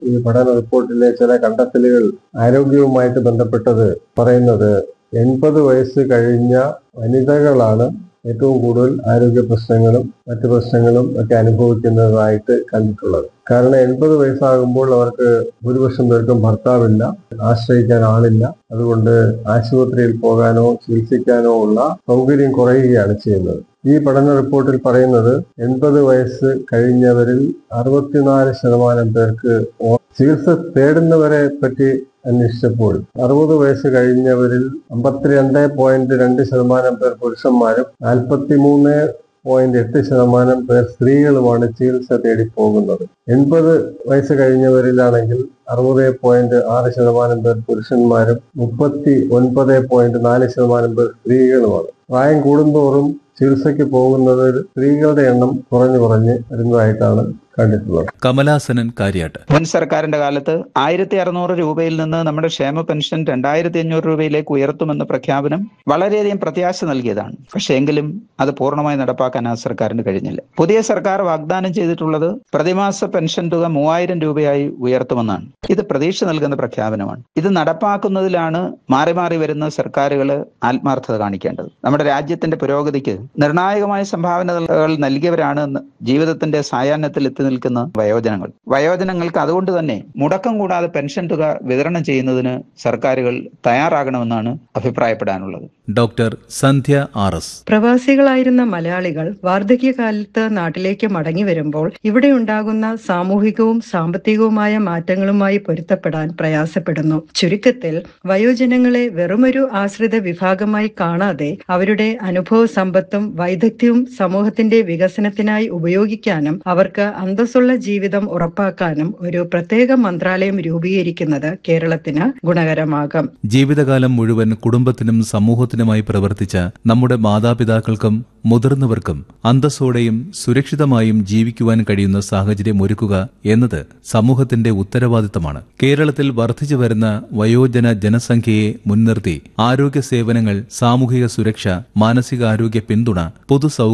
ഈ പഠന റിപ്പോർട്ടിലെ ചില കണ്ടെത്തലുകൾ ആരോഗ്യവുമായിട്ട് ബന്ധപ്പെട്ടത് പറയുന്നത് എൺപത് വയസ്സ് കഴിഞ്ഞ വനിതകളാണ് ഏറ്റവും കൂടുതൽ ആരോഗ്യ പ്രശ്നങ്ങളും മറ്റു പ്രശ്നങ്ങളും ഒക്കെ അനുഭവിക്കുന്നതായിട്ട് കണ്ടിട്ടുള്ളത് കാരണം എൺപത് വയസ്സാകുമ്പോൾ അവർക്ക് ഭൂരിപക്ഷം പേർക്കും ഭർത്താവില്ല ആശ്രയിക്കാൻ ആളില്ല അതുകൊണ്ട് ആശുപത്രിയിൽ പോകാനോ ചികിത്സിക്കാനോ ഉള്ള സൗകര്യം കുറയുകയാണ് ചെയ്യുന്നത് ഈ പഠന റിപ്പോർട്ടിൽ പറയുന്നത് എൺപത് വയസ്സ് കഴിഞ്ഞവരിൽ അറുപത്തിനാല് ശതമാനം പേർക്ക് ഓ- ചികിത്സ തേടുന്നവരെ പറ്റി അന്വേഷിച്ചപ്പോൾ അറുപത് വയസ്സ് കഴിഞ്ഞവരിൽ അമ്പത്തിരണ്ട് പോയിന്റ് രണ്ട് ശതമാനം പേർ പുരുഷന്മാരും നാൽപ്പത്തി മൂന്ന് പോയിന്റ് എട്ട് ശതമാനം പേർ സ്ത്രീകളുമാണ് ചികിത്സ തേടി പോകുന്നത് എൺപത് വയസ്സ് കഴിഞ്ഞവരിലാണെങ്കിൽ അറുപത് പോയിന്റ് ആറ് ശതമാനം പേർ പുരുഷന്മാരും മുപ്പത്തി ഒൻപത് പോയിന്റ് നാല് ശതമാനം പേർ സ്ത്രീകളുമാണ് പ്രായം കൂടുന്തോറും ചികിത്സയ്ക്ക് പോകുന്നതിൽ സ്ത്രീകളുടെ എണ്ണം കുറഞ്ഞു കുറഞ്ഞ് വരുന്നതായിട്ടാണ് കണ്ടിട്ടുള്ളത് കമലാസനൻ കാര്യാട്ട് മുൻ സർക്കാരിന്റെ കാലത്ത് ആയിരത്തി അറുന്നൂറ് രൂപയിൽ നിന്ന് നമ്മുടെ ക്ഷേമ പെൻഷൻ രണ്ടായിരത്തി അഞ്ഞൂറ് രൂപയിലേക്ക് ഉയർത്തുമെന്ന പ്രഖ്യാപനം വളരെയധികം പ്രത്യാശ നൽകിയതാണ് പക്ഷേ എങ്കിലും അത് പൂർണ്ണമായി നടപ്പാക്കാൻ ആ സർക്കാരിന് കഴിഞ്ഞില്ല പുതിയ സർക്കാർ വാഗ്ദാനം ചെയ്തിട്ടുള്ളത് പ്രതിമാസ പെൻഷൻ തുക മൂവായിരം രൂപയായി ഉയർത്തുമെന്നാണ് ഇത് പ്രതീക്ഷ നൽകുന്ന പ്രഖ്യാപനമാണ് ഇത് നടപ്പാക്കുന്നതിലാണ് മാറി മാറി വരുന്ന സർക്കാരുകൾ ആത്മാർത്ഥത കാണിക്കേണ്ടത് നമ്മുടെ രാജ്യത്തിന്റെ പുരോഗതിക്ക് നിർണായകമായ സംഭാവനകൾ നൽകിയവരാണ് ജീവിതത്തിന്റെ സായാഹ്നത്തിൽ എത്തി നിൽക്കുന്ന വയോജനങ്ങൾ വയോജനങ്ങൾക്ക് അതുകൊണ്ട് തന്നെ മുടക്കം കൂടാതെ പെൻഷൻ തുക വിതരണം ചെയ്യുന്നതിന് സർക്കാരുകൾ തയ്യാറാകണമെന്നാണ് അഭിപ്രായപ്പെടാനുള്ളത് ഡോക്ടർ സന്ധ്യ ആർ എസ് പ്രവാസികളായിരുന്ന മലയാളികൾ വാർദ്ധക്യകാലത്ത് നാട്ടിലേക്ക് മടങ്ങി വരുമ്പോൾ ഇവിടെ ഉണ്ടാകുന്ന സാമൂഹികവും സാമ്പത്തികവുമായ മാറ്റങ്ങളുമായി പൊരുത്തപ്പെടാൻ പ്രയാസപ്പെടുന്നു ചുരുക്കത്തിൽ വയോജനങ്ങളെ വെറുമൊരു ആശ്രിത വിഭാഗമായി കാണാതെ അവരുടെ അനുഭവ സമ്പത്തും വൈദഗ്ധ്യവും സമൂഹത്തിന്റെ വികസനത്തിനായി ഉപയോഗിക്കാനും അവർക്ക് അന്തസ്സുള്ള ജീവിതം ഉറപ്പാക്കാനും ഒരു പ്രത്യേക മന്ത്രാലയം രൂപീകരിക്കുന്നത് കേരളത്തിന് ഗുണകരമാകും ജീവിതകാലം മുഴുവൻ കുടുംബത്തിനും സമൂഹത്തിനുമായി പ്രവർത്തിച്ച നമ്മുടെ മാതാപിതാക്കൾക്കും മുതിർന്നവർക്കും അന്തസ്സോടെയും സുരക്ഷിതമായും ജീവിക്കുവാൻ കഴിയുന്ന സാഹചര്യം ഒരുക്കുക എന്നത് സമൂഹത്തിന്റെ ഉത്തരവാദിത്തമാണ് കേരളത്തിൽ വർദ്ധിച്ചു വരുന്ന വയോജന ജനസംഖ്യയെ മുൻനിർത്തി ആരോഗ്യ സേവനങ്ങൾ സാമൂഹിക സുരക്ഷ മാനസികാരോഗ്യ പിന്തുണ പൊതു